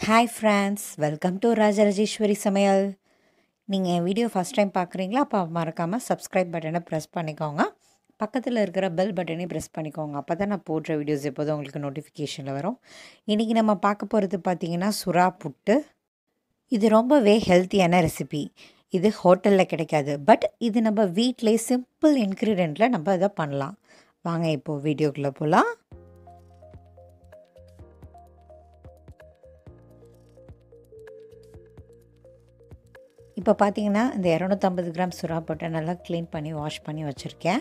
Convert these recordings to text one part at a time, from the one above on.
hi friends welcome to Rajarajeswari சமையல் நீங்கள் என் video first time பார்க்குறீங்களா அப்போ மறக்காமல் சப்ஸ்கிரைப் பட்டனை ப்ரெஸ் பண்ணிக்கோங்க பக்கத்தில் இருக்கிற பெல் பட்டனையும் ப்ரெஸ் பண்ணிக்கோங்க அப்போ தான் நான் போடுற வீடியோஸ் எப்போதும் உங்களுக்கு நோட்டிஃபிகேஷனில் வரும் இன்றைக்கி நம்ம பார்க்க போகிறது பார்த்திங்கன்னா சுறா புட்டு இது ரொம்பவே ஹெல்த்தியான ரெசிபி இது ஹோட்டலில் கிடைக்காது பட் இது நம்ம வீட்டிலே சிம்பிள் இன்க்ரீடியண்ட்டில் நம்ம இதை பண்ணலாம் வாங்க இப்போது வீடியோக்குள்ளே போகலாம் இப்போ பார்த்தீங்கன்னா இந்த இரநூத்தம்பது கிராம் சுறா போட்டு நல்லா க்ளீன் பண்ணி வாஷ் பண்ணி வச்சுருக்கேன்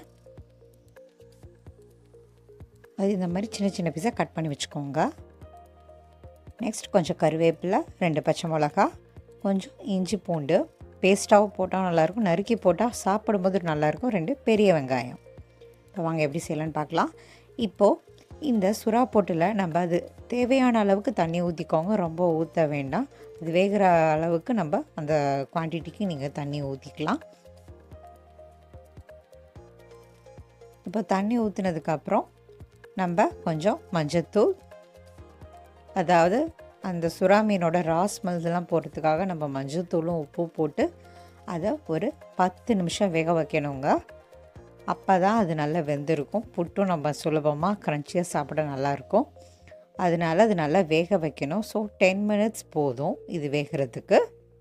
அது இந்த மாதிரி சின்ன சின்ன பீஸாக கட் பண்ணி வச்சுக்கோங்க நெக்ஸ்ட் கொஞ்சம் கருவேப்பிலை ரெண்டு பச்சை மிளகா கொஞ்சம் இஞ்சி பூண்டு பேஸ்ட்டாகவும் போட்டால் நல்லாயிருக்கும் நறுக்கி போட்டால் சாப்பிடும்போது நல்லாயிருக்கும் ரெண்டு பெரிய வெங்காயம் இப்போ வாங்க எப்படி செய்யலான்னு பார்க்கலாம் இப்போது இந்த சுறா போட்டில் நம்ம அது தேவையான அளவுக்கு தண்ணி ஊற்றிக்கோங்க ரொம்ப ஊற்ற வேண்டாம் அது வேகிற அளவுக்கு நம்ம அந்த குவான்டிட்டிக்கு நீங்கள் தண்ணி ஊற்றிக்கலாம் இப்போ தண்ணி ஊற்றுனதுக்கப்புறம் நம்ம கொஞ்சம் மஞ்சத்தூள் அதாவது அந்த சுறா மீனோட ரா ஸ்மெல்ஸ்லாம் போடுறதுக்காக நம்ம மஞ்சத்தூளும் உப்பும் போட்டு அதை ஒரு பத்து நிமிஷம் வேக வைக்கணுங்க அப்போ தான் அது நல்லா வெந்திருக்கும் புட்டும் நம்ம சுலபமாக க்ரன்ச்சியாக சாப்பிட நல்லாயிருக்கும் அதனால் அது நல்லா வேக வைக்கணும் ஸோ டென் மினிட்ஸ் போதும் இது வேகிறதுக்கு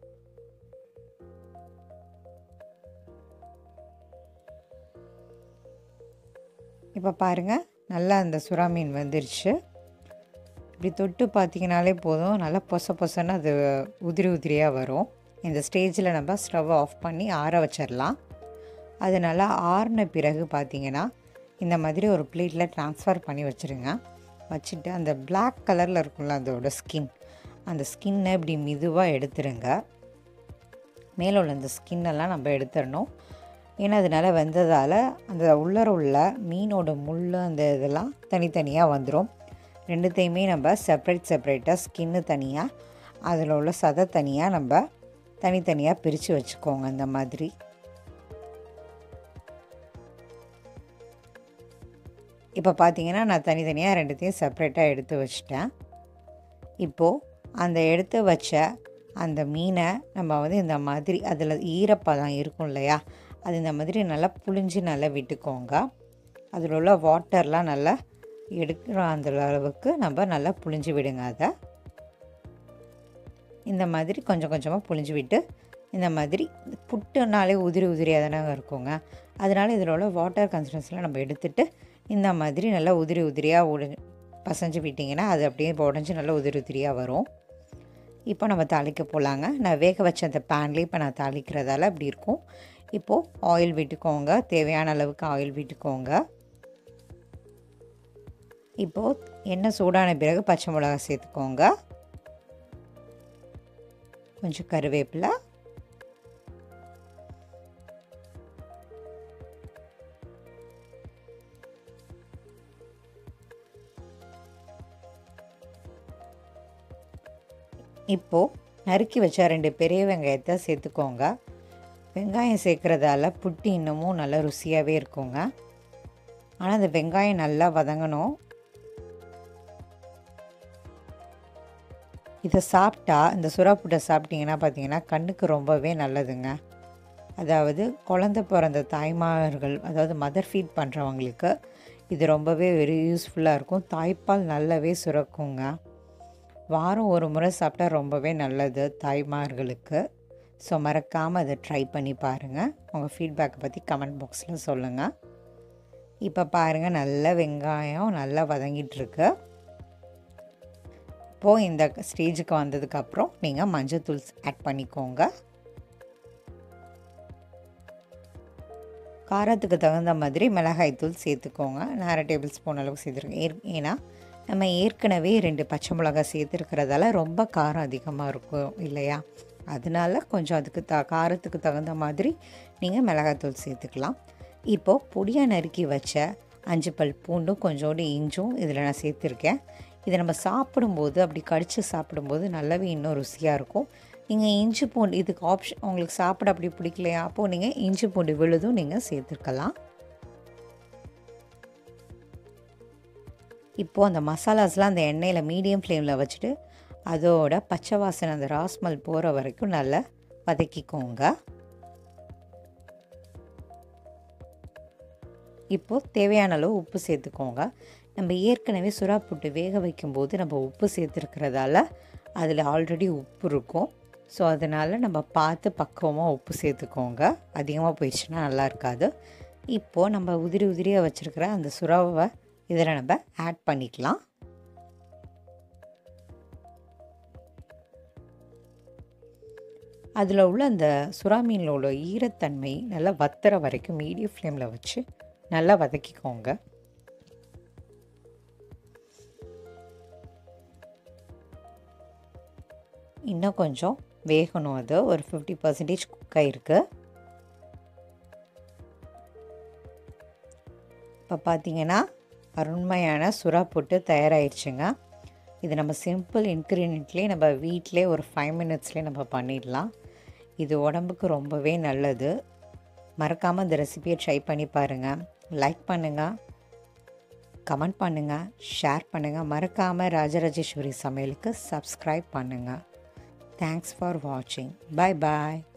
இப்போ பாருங்கள் நல்லா அந்த சுறா மீன் வந்துருச்சு இப்படி தொட்டு பார்த்தீங்கனாலே போதும் நல்லா பொச பொசன்னு அது உதிரி உதிரியாக வரும் இந்த ஸ்டேஜில் நம்ம ஸ்டவ் ஆஃப் பண்ணி ஆற வச்சிடலாம் அது நல்லா ஆறின பிறகு பார்த்தீங்கன்னா இந்த மாதிரி ஒரு பிளேட்டில் ட்ரான்ஸ்ஃபர் பண்ணி வச்சுருங்க வச்சுட்டு அந்த பிளாக் கலரில் இருக்கும்ல அதோட ஸ்கின் அந்த ஸ்கின்னை இப்படி மெதுவாக எடுத்துருங்க மேலே உள்ள அந்த ஸ்கின்னெல்லாம் நம்ம எடுத்துடணும் ஏன்னா அதனால் வெந்ததால் அந்த உள்ளர உள்ள மீனோட முள் அந்த இதெல்லாம் தனித்தனியாக வந்துடும் ரெண்டுத்தையுமே நம்ம செப்ரேட் செப்ரேட்டாக ஸ்கின்னு தனியாக அதில் உள்ள சதை தனியாக நம்ம தனித்தனியாக பிரித்து வச்சுக்கோங்க இந்த மாதிரி இப்போ பார்த்தீங்கன்னா நான் தனித்தனியாக ரெண்டுத்தையும் செப்ரேட்டாக எடுத்து வச்சிட்டேன் இப்போது அந்த எடுத்து வச்ச அந்த மீனை நம்ம வந்து இந்த மாதிரி அதில் ஈரப்பதம் இருக்கும் இல்லையா அது இந்த மாதிரி நல்லா புளிஞ்சு நல்லா விட்டுக்கோங்க அதில் உள்ள வாட்டர்லாம் நல்லா எடுக்கிற அந்த அளவுக்கு நம்ம நல்லா புளிஞ்சு விடுங்க அதை இந்த மாதிரி கொஞ்சம் கொஞ்சமாக புளிஞ்சு விட்டு இந்த மாதிரி புட்டுனாலே உதிரி உதிரியாக தானே இருக்குங்க அதனால் இதில் உள்ள வாட்டர் கன்சிஸ்டன்சிலாம் நம்ம எடுத்துகிட்டு இந்த மாதிரி நல்லா உதிரி உதிரியாக உடி பசைஞ்சு விட்டிங்கன்னா அது அப்படியே உடஞ்சி நல்லா உதிரி உதிரியாக வரும் இப்போ நம்ம தாளிக்க போகலாங்க நான் வேக வச்ச அந்த பேன்லேயே இப்போ நான் தாளிக்கிறதால அப்படி இருக்கும் இப்போது ஆயில் விட்டுக்கோங்க தேவையான அளவுக்கு ஆயில் விட்டுக்கோங்க இப்போது எண்ணெய் சூடான பிறகு பச்சை மிளகா சேர்த்துக்கோங்க கொஞ்சம் கருவேப்பிலை இப்போது நறுக்கி வச்ச ரெண்டு பெரிய வெங்காயத்தை சேர்த்துக்கோங்க வெங்காயம் சேர்க்குறதால புட்டு இன்னமும் நல்லா ருசியாகவே இருக்குங்க ஆனால் அந்த வெங்காயம் நல்லா வதங்கணும் இதை சாப்பிட்டா இந்த சுறாப்புட்டை சாப்பிட்டிங்கன்னா பார்த்தீங்கன்னா கண்ணுக்கு ரொம்பவே நல்லதுங்க அதாவது குழந்த பிறந்த தாய்மார்கள் அதாவது மதர் ஃபீட் பண்ணுறவங்களுக்கு இது ரொம்பவே வெரி யூஸ்ஃபுல்லாக இருக்கும் தாய்ப்பால் நல்லாவே சுரக்குங்க வாரம் ஒரு முறை சாப்பிட்டா ரொம்பவே நல்லது தாய்மார்களுக்கு ஸோ மறக்காமல் அதை ட்ரை பண்ணி பாருங்கள் உங்கள் ஃபீட்பேக்கை பற்றி கமெண்ட் பாக்ஸில் சொல்லுங்கள் இப்போ பாருங்கள் நல்ல வெங்காயம் நல்லா வதங்கிட்டுருக்கு இப்போது இந்த ஸ்டேஜுக்கு வந்ததுக்கப்புறம் நீங்கள் மஞ்சத்தூள் ஆட் பண்ணிக்கோங்க காரத்துக்கு தகுந்த மாதிரி மிளகாய்த்தூள் சேர்த்துக்கோங்க நான் அரை டேபிள் ஸ்பூன் அளவுக்கு சேர்த்துருக்கேன் ஏன்னா நம்ம ஏற்கனவே ரெண்டு பச்சை மிளகாய் சேர்த்துருக்கிறதால ரொம்ப காரம் அதிகமாக இருக்கும் இல்லையா அதனால கொஞ்சம் அதுக்கு த காரத்துக்கு தகுந்த மாதிரி நீங்கள் மிளகாய்த்தூள் சேர்த்துக்கலாம் இப்போது பொடியாக நறுக்கி வச்ச அஞ்சு பல் பூண்டும் கொஞ்சோண்டு இஞ்சும் இதில் நான் சேர்த்துருக்கேன் இதை நம்ம சாப்பிடும்போது அப்படி கடித்து சாப்பிடும்போது நல்லாவே இன்னும் ருசியாக இருக்கும் நீங்கள் இஞ்சி பூண்டு இதுக்கு ஆப்ஷன் உங்களுக்கு சாப்பிட அப்படி பிடிக்கலையா அப்போது நீங்கள் இஞ்சி பூண்டு விழுதும் நீங்கள் சேர்த்துருக்கலாம் இப்போது அந்த மசாலாஸ்லாம் அந்த எண்ணெயில் மீடியம் ஃப்ளேமில் வச்சுட்டு அதோட பச்சை வாசனை அந்த ராஸ்மல் போகிற வரைக்கும் நல்லா வதக்கிக்கோங்க இப்போது தேவையான அளவு உப்பு சேர்த்துக்கோங்க நம்ம ஏற்கனவே சுறா புட்டு வேக வைக்கும்போது நம்ம உப்பு சேர்த்துருக்கிறதால அதில் ஆல்ரெடி உப்பு இருக்கும் ஸோ அதனால் நம்ம பார்த்து பக்குவமாக உப்பு சேர்த்துக்கோங்க அதிகமாக போயிடுச்சுன்னா நல்லா இருக்காது இப்போது நம்ம உதிரி உதிரியாக வச்சுருக்கிற அந்த சுறாவை இதில் நம்ம ஆட் பண்ணிக்கலாம் அதில் உள்ள அந்த சுறா மீனில் உள்ள ஈரத்தன்மை நல்லா வத்துற வரைக்கும் மீடியம் ஃப்ளேமில் வச்சு நல்லா வதக்கிக்கோங்க இன்னும் கொஞ்சம் வேகணும் அது ஒரு ஃபிஃப்டி பர்சன்டேஜ் குக் ஆகிருக்கு இப்போ பார்த்தீங்கன்னா அருண்மையான சுறா போட்டு தயாராகிடுச்சுங்க இது நம்ம சிம்பிள் இன்க்ரீடியன்ட்லேயே நம்ம வீட்டிலே ஒரு ஃபைவ் மினிட்ஸ்லேயே நம்ம பண்ணிடலாம் இது உடம்புக்கு ரொம்பவே நல்லது மறக்காமல் இந்த ரெசிபியை ட்ரை பண்ணி பாருங்கள் லைக் பண்ணுங்கள் கமெண்ட் பண்ணுங்கள் ஷேர் பண்ணுங்கள் மறக்காமல் ராஜராஜேஸ்வரி சமையலுக்கு சப்ஸ்கிரைப் பண்ணுங்கள் தேங்க்ஸ் ஃபார் வாட்சிங் பாய் பாய்